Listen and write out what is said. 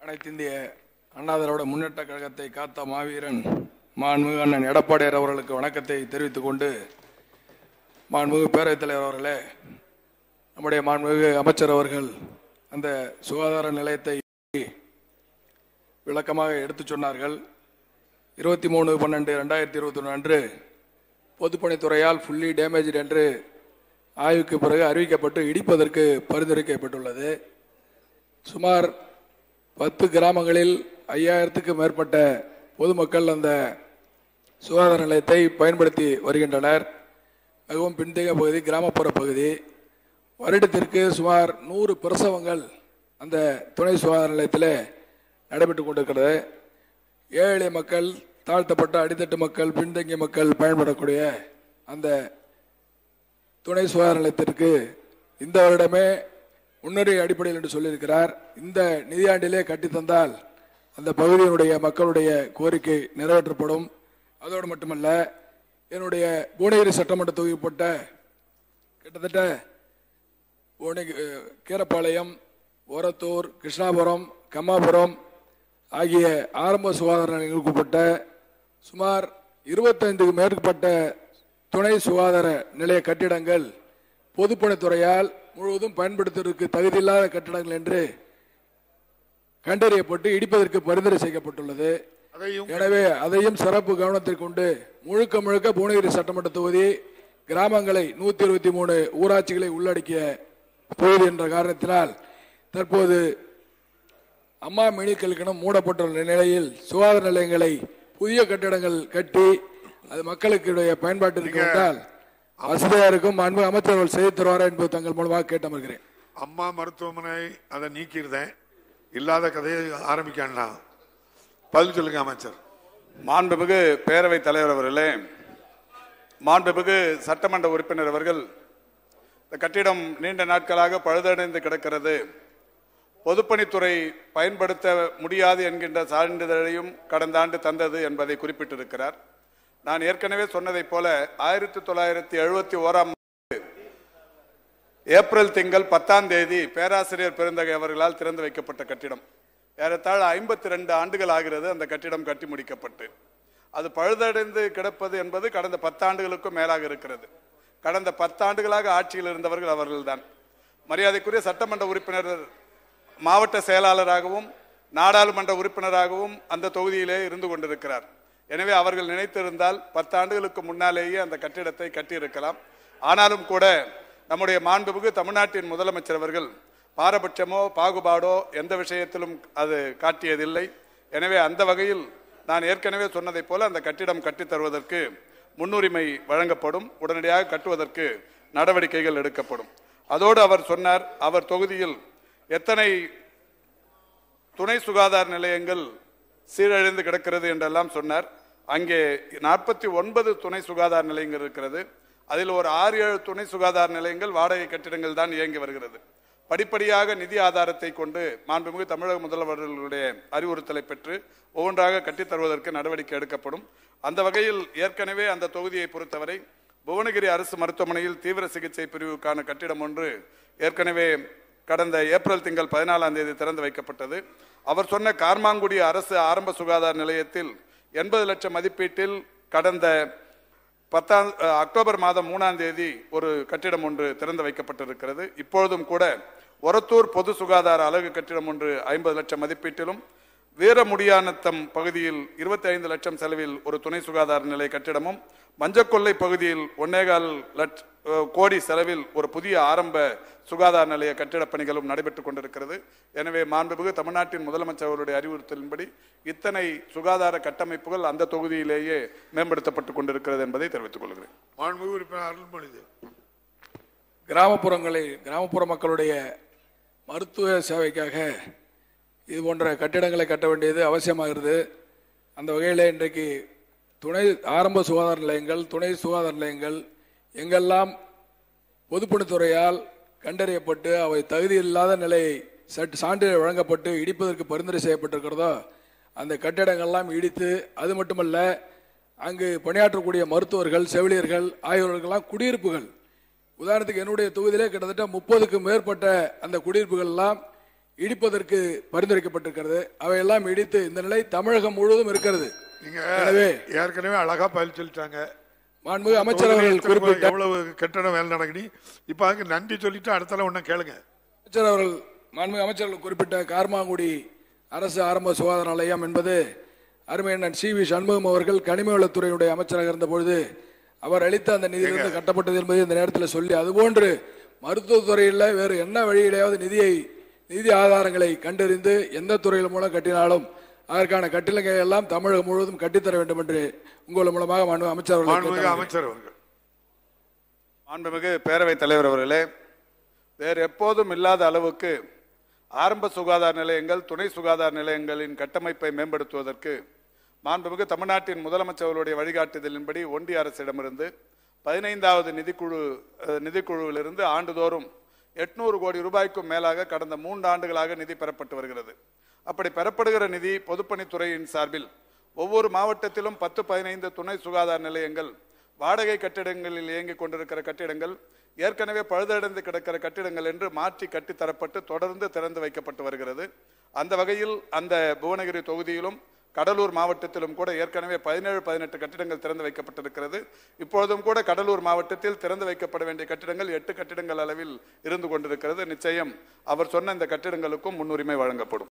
அனைத்திந்திய அண்ணா திராவிட முன்னேற்ற கழகத்தை காத்த மாவீரன் மாண்புமிகு அண்ணன் எடப்பாடியார் அவர்களுக்கு வணக்கத்தை தெரிவித்துக் கொண்டு மாண்புமிகு பேரவைத் தலைவர் அவர்களே நம்முடைய மாண்புமிகு அமைச்சர் அவர்கள் அந்த சுகாதார நிலையத்தை விளக்கமாக எடுத்துச் சொன்னார்கள் இருபத்தி மூணு பன்னெண்டு ரெண்டாயிரத்தி இருபத்தி ஒன்று அன்று பொதுப்பணித்துறையால் ஃபுல்லி டேமேஜ் என்று ஆய்வுக்கு பிறகு அறிவிக்கப்பட்டு இடிப்பதற்கு பரிந்துரைக்கப்பட்டுள்ளது சுமார் பத்து கிராமங்களில் ஐயாயிரத்துக்கு மேற்பட்ட பொதுமக்கள் அந்த சுகாதார நிலையத்தை பயன்படுத்தி வருகின்றனர் மிகவும் பின்தங்கிய பகுதி கிராமப்புற பகுதி வருடத்திற்கு சுமார் நூறு பிரசவங்கள் அந்த துணை சுகாதார நிலையத்தில் நடைபெற்று கொண்டிருக்கிறது ஏழை எளிய மக்கள் தாழ்த்தப்பட்ட அடித்தட்டு மக்கள் பின்தங்கிய மக்கள் பயன்படக்கூடிய அந்த துணை சுகாதார நிலையத்திற்கு இந்த வருடமே முன்னுரிமை அடிப்படையில் என்று சொல்லியிருக்கிறார் இந்த நிதியாண்டிலே கட்டித்தந்தால் அந்த பகுதியினுடைய மக்களுடைய கோரிக்கை நிறைவேற்றப்படும் அதோடு மட்டுமல்ல என்னுடைய புவனகிரி சட்டமன்ற தொகுதிப்பட்ட கிட்டத்தட்ட புவனகி அஹ், கீரப்பாளையம் ஓரத்தூர் கிருஷ்ணாபுரம் கம்மாபுரம் ஆகிய ஆரம்ப சுகாதார நிலையங்களுக்கு உட்பட்ட சுமார் இருபத்தைந்துக்கு மேற்பட்ட துணை சுகாதார நிலைய கட்டிடங்கள் பொதுப்பணித்துறையால் முழுவதும் பயன்படுத்துவதற்கு தகுதியில்லாத கட்டிடங்கள் என்று கண்டறியப்பட்டு இடிப்பதற்கு பரிந்துரை செய்யப்பட்டுள்ளது அதையும் எனவே அதையும் சிறப்பு கவனத்தில் கொண்டு முழுக்க முழுக்க புவனகிரி சட்டமன்ற தொகுதி கிராமங்களை நூத்தி இருபத்தி மூணு ஊராட்சிகளை உள்ளடக்கிய தொகுதி என்ற காரணத்தினால் தற்போது அம்மா மினிக்கல்கணம் மூடப்பட்டுள்ள நிலையில் சுகாதார நிலையங்களை புதிய கட்டிடங்கள் கட்டி அது மக்களுக்கு பயன்பாட்டிற்கு வந்தால் வசதியா இருக்கும் அன்பு அமைச்சர்கள் செய்து தருவாரா என்பது தங்கள் மூலமாக கேட்டமர்கிறேன் அம்மா மருத்துவமனை அதை நீக்கிருந்தேன் இல்லாத கதையை ஆரம்பிக்காண்டா பதில் சொல்லுங்க அமைச்சர் மாண்புமிகு பேரவைத் தலைவர் அவர்களே மாண்புமிகு சட்டமன்ற உறுப்பினர் அவர்கள் இந்த கட்டிடம் நீண்ட நாட்களாக பழுதடைந்து கிடக்கிறது பொதுப்பணித்துறை பயன்படுத்த முடியாது என்கின்ற சான்றிதழையும் கடந்த ஆண்டு தந்தது என்பதை குறிப்பிட்டிருக்கிறார் நான் ஏற்கனவே சொன்னதைப் போல ஆயிரத்தி தொள்ளாயிரத்தி எழுபத்தி ஓராம் ஆண்டு ஏப்ரல் திங்கள் பத்தாம் தேதி பேராசிரியர் பெருந்தகை அவர்களால் திறந்து வைக்கப்பட்ட கட்டிடம் ஏறத்தாழ ஐம்பத்தி ரெண்டு ஆண்டுகள் ஆகிறது அந்த கட்டிடம் கட்டி முடிக்கப்பட்டு அது பழுதடைந்து கிடப்பது என்பது கடந்த பத்தாண்டுகளுக்கும் மேலாக இருக்கிறது கடந்த பத்தாண்டுகளாக ஆட்சியில் இருந்தவர்கள் அவர்கள்தான் மரியாதைக்குரிய சட்டமன்ற உறுப்பினர் மாவட்ட செயலாளராகவும் நாடாளுமன்ற உறுப்பினராகவும் அந்த தொகுதியிலே இருந்து கொண்டிருக்கிறார் எனவே அவர்கள் நினைத்திருந்தால் பத்தாண்டுகளுக்கு முன்னாலேயே அந்த கட்டிடத்தை கட்டியிருக்கலாம் ஆனாலும் கூட நம்முடைய மாண்புமிகு தமிழ்நாட்டின் முதலமைச்சர் அவர்கள் பாரபட்சமோ பாகுபாடோ எந்த விஷயத்திலும் அது காட்டியதில்லை எனவே அந்த வகையில் நான் ஏற்கனவே சொன்னதைப் போல அந்த கட்டிடம் கட்டித் தருவதற்கு முன்னுரிமை வழங்கப்படும் உடனடியாக கட்டுவதற்கு நடவடிக்கைகள் எடுக்கப்படும் அதோடு அவர் சொன்னார் அவர் தொகுதியில் எத்தனை துணை சுகாதார நிலையங்கள் சீரழிந்து கிடக்கிறது என்றெல்லாம் சொன்னார் அங்கே நாற்பத்தி ஒன்பது துணை சுகாதார நிலையங்கள் இருக்கிறது அதில் ஒரு ஆறு ஏழு துணை சுகாதார நிலையங்கள் வாடகை கட்டிடங்கள் தான் இயங்கி வருகிறது படிப்படியாக நிதி ஆதாரத்தை கொண்டு மாண்புமிகு தமிழக முதல்வர்களுடைய அறிவுறுத்தலை பெற்று ஒவ்வொன்றாக கட்டித் தருவதற்கு நடவடிக்கை எடுக்கப்படும் அந்த வகையில் ஏற்கனவே அந்த தொகுதியை பொறுத்தவரை புவனகிரி அரசு மருத்துவமனையில் தீவிர சிகிச்சை பிரிவுக்கான கட்டிடம் ஒன்று ஏற்கனவே கடந்த ஏப்ரல் திங்கள் பதினாலாம் தேதி திறந்து வைக்கப்பட்டது அவர் சொன்ன கார்மாங்குடி அரசு ஆரம்ப சுகாதார நிலையத்தில் எண்பது லட்சம் மதிப்பீட்டில் கடந்த பத்தாம் அஹ், அக்டோபர் மாதம் மூணாம் தேதி ஒரு கட்டிடம் ஒன்று திறந்து வைக்கப்பட்டிருக்கிறது இப்பொழுதும் கூட ஒரத்தூர் பொது சுகாதார அலகு கட்டிடம் ஒன்று ஐம்பது லட்சம் மதிப்பீட்டிலும் வீரமுடியானத்தம் பகுதியில் இருபத்தி ஐந்து லட்சம் செலவில் ஒரு துணை சுகாதார நிலைய கட்டிடமும் மஞ்சக்கொல்லை பகுதியில் ஒன்னேகால் லட்ச அஹ், கோடி செலவில் ஒரு புதிய ஆரம்ப சுகாதார நிலைய கட்டிடப் பணிகளும் நடைபெற்றுக் கொண்டிருக்கிறது எனவே மாண்புமிகு தமிழ்நாட்டின் முதலமைச்சர் அவருடைய அறிவுறுத்தலின்படி இத்தனை சுகாதார கட்டமைப்புகள் அந்த தொகுதியிலேயே மேம்படுத்தப்பட்டுக் கொண்டிருக்கிறது என்பதை தெரிவித்துக் கொள்கிறேன் மாண்புமிகு உறுப்பினர் அருள்மொழிது கிராமப்புறங்களில் கிராமப்புற மக்களுடைய மருத்துவ சேவைக்காக இது போன்ற கட்டிடங்களை கட்ட வேண்டியது அவசியமாகிறது அந்த வகையில் இன்றைக்கு துணை ஆரம்ப சுகாதார நிலையங்கள் துணை சுகாதார நிலையங்கள் எங்கெல்லாம் பொதுப்பணித்துறையால் கண்டறியப்பட்டு அவை தகுதி இல்லாத நிலை சட் சான்றிதழ் வழங்கப்பட்டு இடிப்பதற்கு பரிந்துரை செய்யப்பட்டிருக்கிறதோ அந்த கட்டிடங்கள்லாம் இடித்து அது மட்டுமல்ல அங்கு பணியாற்றக்கூடிய மருத்துவர்கள் செவிலியர்கள் ஆகியோர்களெல்லாம் குடியிருப்புகள் உதாரணத்துக்கு என்னுடைய தொகுதியிலே கிட்டத்தட்ட முப்பதுக்கும் மேற்பட்ட அந்த குடியிருப்புகள் எல்லாம் இடிப்பதற்கு பரிந்துரைக்கப்பட்டிருக்கிறது அவையெல்லாம் இடித்து இந்த நிலை தமிழகம் முழுவதும் இருக்கிறது நீங்க எனவே ஏற்கனவே அழகா பதில் சொல்லிட்டாங்க மாண்புமிகு அமைச்சர் அவர்கள் குறிப்பிட்ட எவ்வளவு கட்டடம் வேலை நடக்குது இப்ப அதுக்கு நன்றி சொல்லிட்டு அடுத்தால ஒன்னும் கேளுங்க அமைச்சர் அவர்கள் மாண்புமிகு அமைச்சர்கள் குறிப்பிட்ட கார்மாங்குடி அரசு ஆரம்ப சுகாதார நிலையம் என்பது அருமையண்ணன் சி வி சண்முகம் அவர்கள் கனிம வளத்துறையுடைய அமைச்சராக இருந்த பொழுது அவர் அளித்த அந்த நிதியிலிருந்து கட்டப்பட்டது என்பதை இந்த நேரத்தில் சொல்லி அதுபோன்று மருத்துவத்துறையில் வேறு என்ன வழியிலேயாவது நிதியை நிதி ஆதாரங்களை கண்டறிந்து எந்த துறையில் மூலம் கட்டினாலும் அதற்கான கட்டிடங்களை எல்லாம் தமிழகம் முழுவதும் கட்டித்தர வேண்டும் என்று உங்கள் மூலமாக மாண்பு அமைச்சர் அவர்களை மாண்புமிகு கேட்டுக்கொள்கிறேன். அமைச்சர் அவர்கள் மாண்புமிகு பேரவைத் தலைவர் அவர்களே வேறு எப்போதும் இல்லாத அளவுக்கு ஆரம்ப சுகாதார நிலையங்கள் துணை சுகாதார நிலையங்களின் கட்டமைப்பை மேம்படுத்துவதற்கு மாண்புமிகு தமிழ்நாட்டின் முதலமைச்சர்களுடைய வழிகாட்டுதலின்படி ஒன்றிய அரசிடமிருந்து பதினைந்தாவது நிதிக்குழு அஹ், நிதிக்குழுவிலிருந்து ஆண்டுதோறும் எட்நூறு கோடி ரூபாய்க்கும் மேலாக கடந்த மூன்று ஆண்டுகளாக நிதி பெறப்பட்டு வருகிறது அப்படி பெறப்படுகிற நிதி பொதுப்பணித்துறையின் சார்பில் ஒவ்வொரு மாவட்டத்திலும் பத்து பதினைந்து துணை சுகாதார நிலையங்கள் வாடகை கட்டிடங்களில் இயங்கிக் கொண்டிருக்கிற கட்டிடங்கள் ஏற்கனவே பழுதடைந்து கிடக்கிற கட்டிடங்கள் என்று மாற்றி கட்டித்தரப்பட்டு தொடர்ந்து திறந்து வைக்கப்பட்டு வருகிறது அந்த வகையில் அந்த புவனகிரி தொகுதியிலும் கடலூர் மாவட்டத்திலும் கூட ஏற்கனவே பதினேழு பதினெட்டு கட்டிடங்கள் திறந்து வைக்கப்பட்டிருக்கிறது இப்பொழுதும் கூட கடலூர் மாவட்டத்தில் திறந்து வைக்கப்பட வேண்டிய கட்டிடங்கள் எட்டு கட்டிடங்கள் அளவில் இருந்து கொண்டிருக்கிறது நிச்சயம் அவர் சொன்ன இந்த கட்டிடங்களுக்கும் முன்னுரிமை வழங்கப்படும்